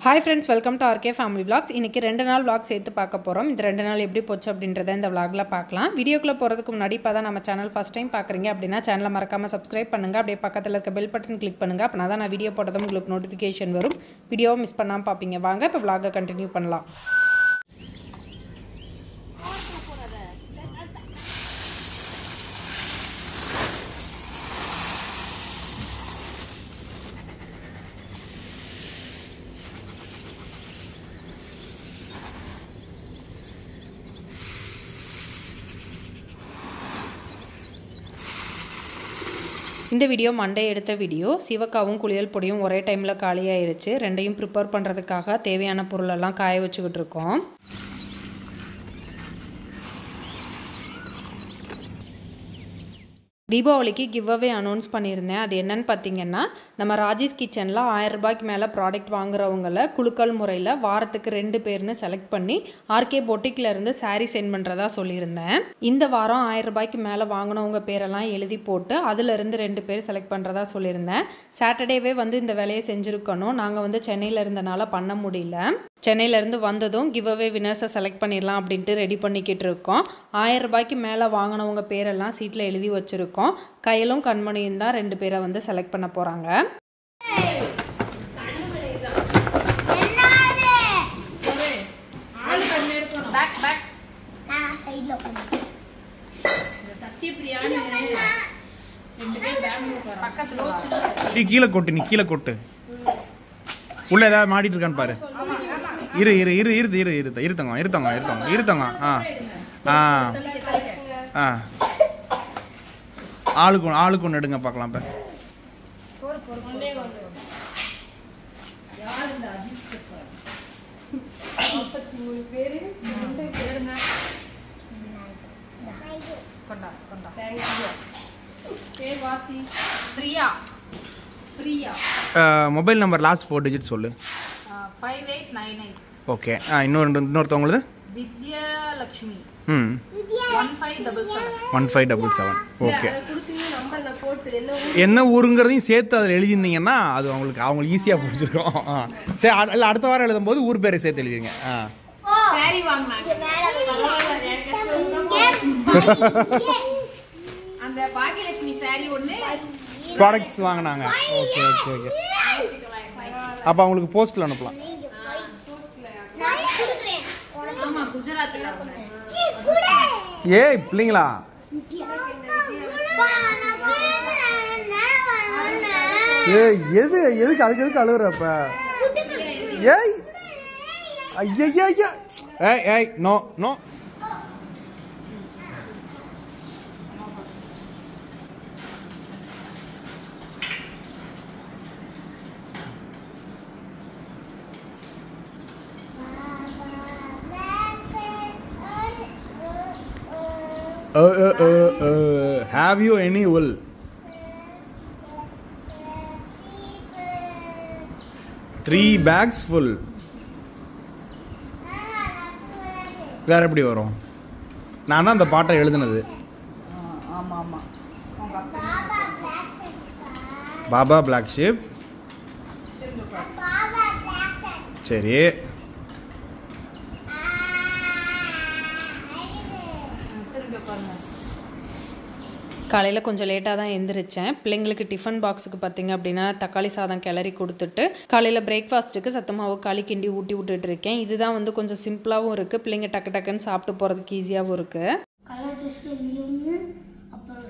Hi friends welcome to RK family vlogs இன்னைக்கு ரெண்டு நாள் vlog சேர்த்து பார்க்க போகிறோம் இந்த ரெண்டு நாள் எப்படி போச்சு அப்படின்றத இந்த vlogல பார்க்கலாம் வீடியோக்குள்ளே போகிறதுக்கு முன்னாடி இப்போ தான் நம்ம சேனல் ஃபஸ்ட் டைம் பார்க்குறீங்க அப்படின்னா சேனலை மறக்காமல் சப்ஸ்கிரைப் பண்ணுங்கள் அப்படியே பக்கத்தில் இருக்க பெல் பட்டன் கிளிக் பண்ணுங்கள் அப்படின்னா தான் நான் வீடியோ போட்டதும் உங்களுக்கு நோட்டிஃபிகேஷன் வரும் வீடியோவை மிஸ் பண்ணாமல் பார்ப்பீங்க வாங்க இப்போ vlog கண்டினியூ பண்ணலாம் இந்த வீடியோ மண்டே எடுத்த வீடியோ சிவக்காவும் குளியல் பொடியும் ஒரே டைமில் காலியாயிருச்சு ரெண்டையும் ப்ரிப்பேர் பண்ணுறதுக்காக தேவையான பொருளெல்லாம் காய வச்சுக்கிட்டு இருக்கோம் தீபாவளிக்கு கிவ் அவே அனௌன்ஸ் பண்ணியிருந்தேன் அது என்னன்னு பார்த்தீங்கன்னா நம்ம ராஜேஷ் கிச்சனில் ஆயிரம் ரூபாய்க்கு மேலே ப்ராடக்ட் வாங்குறவங்கள குழுக்கள் முறையில் வாரத்துக்கு ரெண்டு பேர்னு செலக்ட் பண்ணி ஆர்கே பொட்டிக்கில் இருந்து சாரீ சென்ட் பண்ணுறதா சொல்லியிருந்தேன் இந்த வாரம் ஆயிரம் ரூபாய்க்கு மேலே வாங்கினவங்க பேரெல்லாம் எழுதி போட்டு அதிலிருந்து ரெண்டு பேர் செலக்ட் பண்ணுறதா சொல்லியிருந்தேன் சாட்டர்டேவே வந்து இந்த வேலையை செஞ்சுருக்கணும் நாங்கள் வந்து சென்னையில் இருந்தனால பண்ண முடியல சென்னையிலேருந்து வந்ததும் கிவ் அவே வினர்ஸை செலக்ட் பண்ணிடலாம் அப்படின்ட்டு ரெடி பண்ணிக்கிட்டு இருக்கோம் ஆயிரம் ரூபாய்க்கு மேலே வாங்கினவங்க பேரெல்லாம் சீட்டில் எழுதி வச்சுருக்கோம் கையிலும் கண்மணியும் தான் ரெண்டு பேரை வந்து செலக்ட் பண்ண போகிறாங்க நான் சைடுல உட்காந்து நீ கீழே கொட்டு நீ கீழே கொட்டு உள்ள ஏதாவது மாட்டிட்டு இருக்கான்னு பாரு இரு இரு இரு இரு இரு இரு இருத்தங்க இருத்தங்க இருத்தங்க இருத்தங்க ஆ ஆ ஆ ஆளுக்கு ஒன்று ஆளுக்கு ஒன்று எடுங்க பார்க்கலாம் இப்போ Priya Priya mobile number last four digit சொல்லு five eight nine eight okay ஆ இன்னொரு இன்னொருத்தவங்களுது வித்யாலக்ஷ்மி ம் one five double seven one five double seven okay என்ன ஊருங்கிறதையும் சேர்த்து அதில் எழுதியிருந்தீங்கன்னா அது அவங்களுக்கு அவங்களுக்கு ஈஸியாக புரிஞ்சிருக்கும் ஆ சரி அ- இல்லை அடுத்த வாரம் எழுதும்போது ஊர் பேரை சேர்த்து எழுதிங்க ஆ சாரி வாங்கினாங்க அந்த பாக்கியலட்சுமி சாரி ஒன்று ப்ராடக்ட்ஸ் வாங்கினாங்க ஓகே ஓகே ஓகே அப்போ அவங்களுக்கு போஸ்ட்டில் அனுப்பலாம் நான் குடுக்குறேன் ஆமா குஜராத்தில் அவங்க ஏய் பிள்ளைங்களா ஏய் எது எதுக்கு அதுக்கு எதுக்கு அழுகுறப்ப ஏய் ஐயா ஐயா ஏய் ஏய் no no have you any wool three bags full வேற எப்படி வரும் நான் தான் அந்த பாட்டை எழுதுனது ஆமா ஆமா பாபா பிளாக் ஷிப் சரி திரும்ப பாருங்க காலையில் கொஞ்சம் லேட்டாக தான் எந்திரிச்சேன் பிள்ளைங்களுக்கு டிஃபன் பாக்ஸுக்கு பார்த்தீங்க அப்படின்னா தக்காளி சாதம் கிளறி கொடுத்துட்டு காலையில் பிரேக்ஃபாஸ்ட்டுக்கு சத்தமாவு களி கிண்டி ஊட்டி விட்டுட்டு இருக்கேன் இதுதான் வந்து கொஞ்சம் சிம்பிளாகவும் இருக்குது பிள்ளைங்க டக்கு டக்குன்னு சாப்பிட்டு போகிறதுக்கு ஈஸியாகவும் இருக்குது கலர் ட்ரெஸ்ல இங்க ஒண்ணு அப்புறம்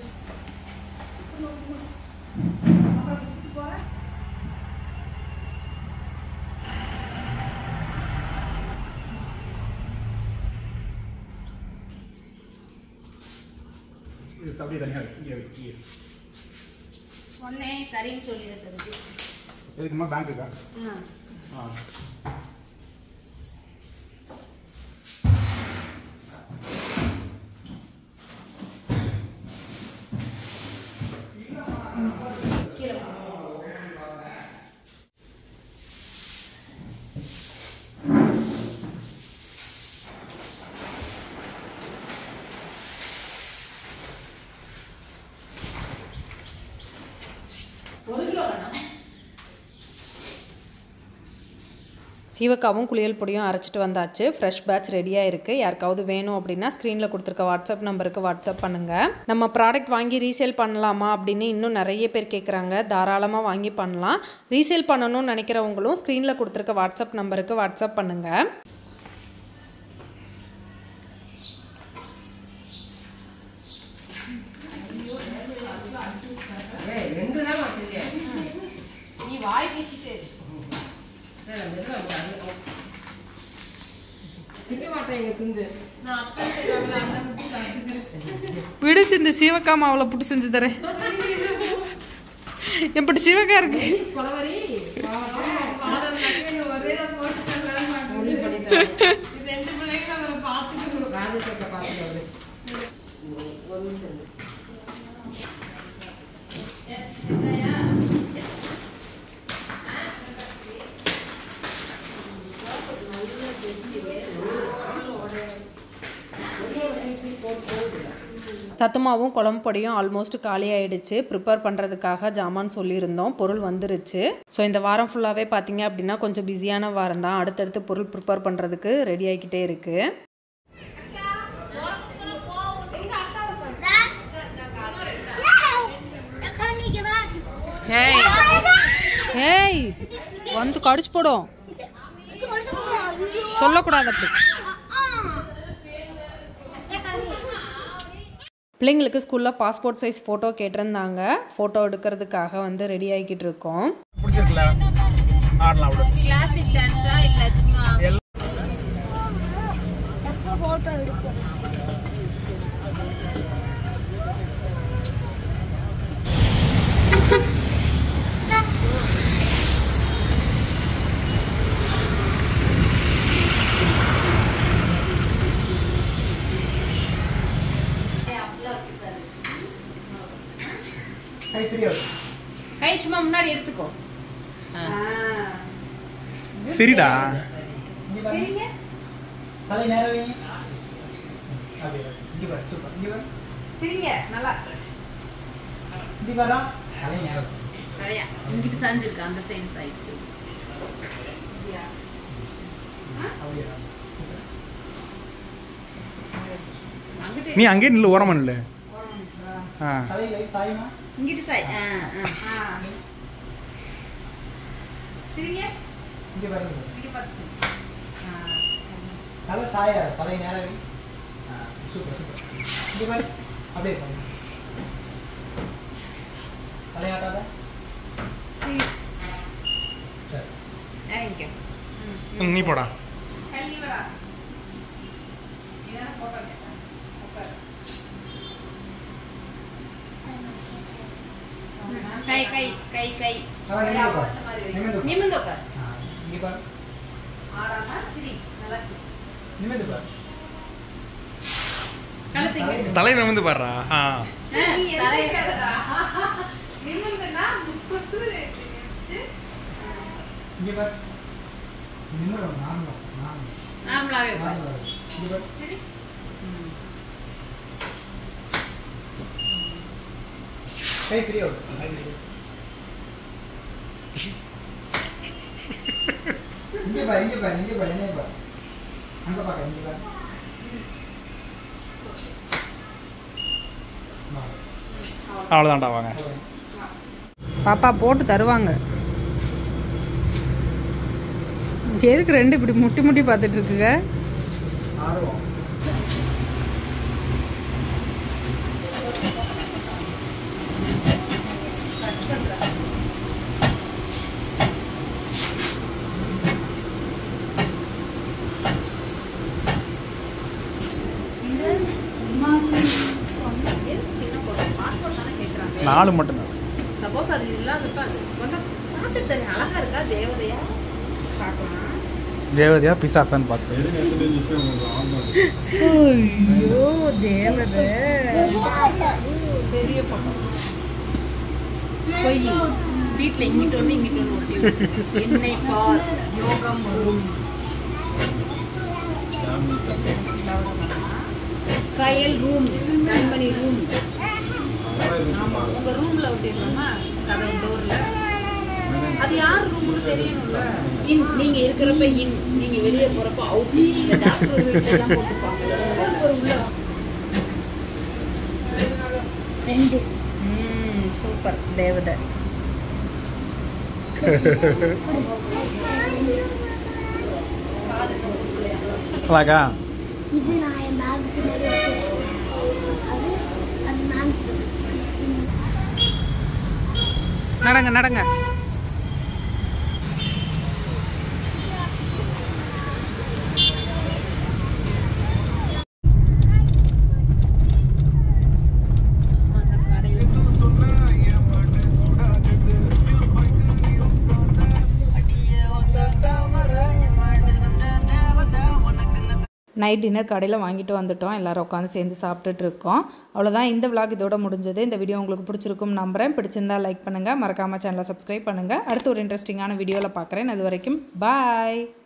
சொன்னே சரின்னு சொல்லிடுறது எதுக்குமா பேங்க்குக்கா ஒரு கிலோ வேணும் சீவக்காவும் குளியல் பொடியும் அரைச்சிட்டு வந்தாச்சு ஃப்ரெஷ் பேட்ச் ரெடியாக இருக்குது யாருக்காவது வேணும் அப்படின்னா ஸ்க்ரீனில் கொடுத்துருக்க வாட்ஸ்அப் நம்பருக்கு வாட்ஸ்அப் பண்ணுங்கள் நம்ம ப்ராடக்ட் வாங்கி ரீசேல் பண்ணலாமா அப்படின்னு இன்னும் நிறைய பேர் கேட்குறாங்க தாராளமாக வாங்கி பண்ணலாம் ரீசேல் பண்ணணும்னு நினைக்கிறவங்களும் ஸ்க்ரீனில் கொடுத்துருக்க வாட்ஸ்அப் நம்பருக்கு வாட்ஸ்அப் பண்ணுங்கள் நீ வாய் பேசிட்டு விடு இந்த சீவக்கா மாவில் புட்டு செஞ்சு தரேன் எப்படி சீவக்கா இருக்கு சத்துமாவும் குழம்பு பொடியும் ஆல்மோஸ்ட் காலி ஆயிடுச்சு ப்ரிப்பேர் பண்ணுறதுக்காக ஜாமான் சொல்லியிருந்தோம் பொருள் வந்துருச்சு ஸோ இந்த வாரம் ஃபுல்லாகவே பார்த்தீங்க அப்படின்னா கொஞ்சம் பிஸியான வாரம் தான் அடுத்தடுத்து பொருள் ப்ரிப்பேர் பண்ணுறதுக்கு ரெடி ஆகிக்கிட்டே இருக்குது ஹேய் ஹேய் வந்து கடிச்சு போடும் சொல்லக்கூடாது அப்படி பிள்ளைங்களுக்கு ஸ்கூலில் பாஸ்போர்ட் சைஸ் ஃபோட்டோ கேட்டிருந்தாங்க ஃபோட்டோ எடுக்கிறதுக்காக வந்து ரெடி ஆகிக்கிட்டு இருக்கோம் பிடிச்சிருக்குல்ல ஆடலாம் விடு கிளாசிக் டான்ஸா இல்ல சும்மா எப்போ போட்டோ எடுப்போம் கை சும்மா முன்னாடி எடுத்துக்கோ சரிடா தலை நேரம் வைங்க அதே இங்க பாரு சூப்பர் இங்க பாரு சரிங்க நல்லா இங்க பாரா தலை நேரம் நிறையா இங்கிட்டு சாஞ்சிருக்கு அந்த சைடு சாயிடுச்சு அப்படியே அங்கிட்டு நீ அங்கேயே நில்லு ஓரமா நில்லு ஆ தலை லைட் சாயுமா இங்கிட்டு சாய் ஆ ஆ சரிங்க இங்க பாருங்க இங்க பார்த்து சரி. ஆ. தலை சாயா தலை நேரம் வை ஆ, சூப்பர் சூப்பர் இங்க பாரு அப்படியே பாருங்க தலையாட்டாத சரி சரி ஆ, இங்க ம், நீ போடா தள்ளி வாடா இதான போட்டோ கேட்டேன் உட்காரு. கை கை கை கை ஆ, நிமிர்ந்து உட்காரு. நிமிர்ந்து உட்காரு. நிமிந்து உட்கார் ஆ, இங்க பாரு ஆடாம சிரி நல்லா சிரி நிமிர்ந்து பாரு கழுத்து இங்க இருக்கு. தலை நிமிந்து பாடுறா ஆ ஆ, தலையை- நிமிர்ந்துன்னா முப்பது வச்சு, இங்க பாரு நிமிர்றோம் நாமளும் நாமளும் நாமளாவே உட்காரு. நாமளும் இங்க பாரு சரி கை ஃப்ரீயா விடு கை free. இங்க பாரு இங்க பாரு இங்க பாரு என்ன பாரு அங்க பாக்க இங்க பாரு வா. அவ்வளோதான்டா வாங்க பாப்பா போட்டு தருவாங்க எதுக்கு ரெண்டு இப்படி முட்டி முட்டி பார்த்துட்டு இருக்குங்க ஆர்வம் சின்ன பொண்ணு பாஸ்போர்ட் தானே கேட்குறாங்க நாலு மட்டும்தான் சப்போஸ் அது இல்லாதப்ப அது கொஞ்சம் பார்த்து தெரியும் அழகா இருக்கா தேவதையா பார்க்கலாம் தேவதையா பிசாசான்னு பார்த்து ஐயோ தேவதை பெரிய பொண்ணு போய் வீட்டில் இங்கிட்டு ஒன்று இங்கிட்டு ஒன்று ஒட்டி விட்டு, என்னை பார் யோகம் வரும் கயல் ரூம் கண்மணி ரூம் ஆமா உங்க ரூம்ல ஒட்டிடலாமா கதவு டோர்ல அது யார் ரூம்னு தெரியணும்ல இன் நீங்க இருக்கிறப்ப இன் நீங்க வெளியே போறப்ப அவுட் இந்த டாக்டர் எல்லாம் போட்டுப்பாங்க உள்ள ரெண்டு ம் சூப்பர் தேவதை அழகா இது நான் என் பேக் பின்னாடி வச்சு வச்சிருக்கேன் அது அது மேம் நடங்க நடங்க நைட் டின்னர் கடையில் வாங்கிட்டு வந்துட்டோம் எல்லாரும் உட்காந்து சேர்ந்து சாப்பிட்டுட்டு இருக்கோம் அவ்வளோதான் இந்த விளாக் இதோட முடிஞ்சது இந்த வீடியோ உங்களுக்கு பிடிச்சிருக்கும் நம்புறேன் பிடிச்சிருந்தா லைக் பண்ணுங்கள் மறக்காமல் சேனலை சப்ஸ்கிரைப் பண்ணுங்கள் அடுத்து ஒரு இன்ட்ரெஸ்டிங்கான வீடியோவில் பார்க்குறேன் அது வரைக்கும் பாய்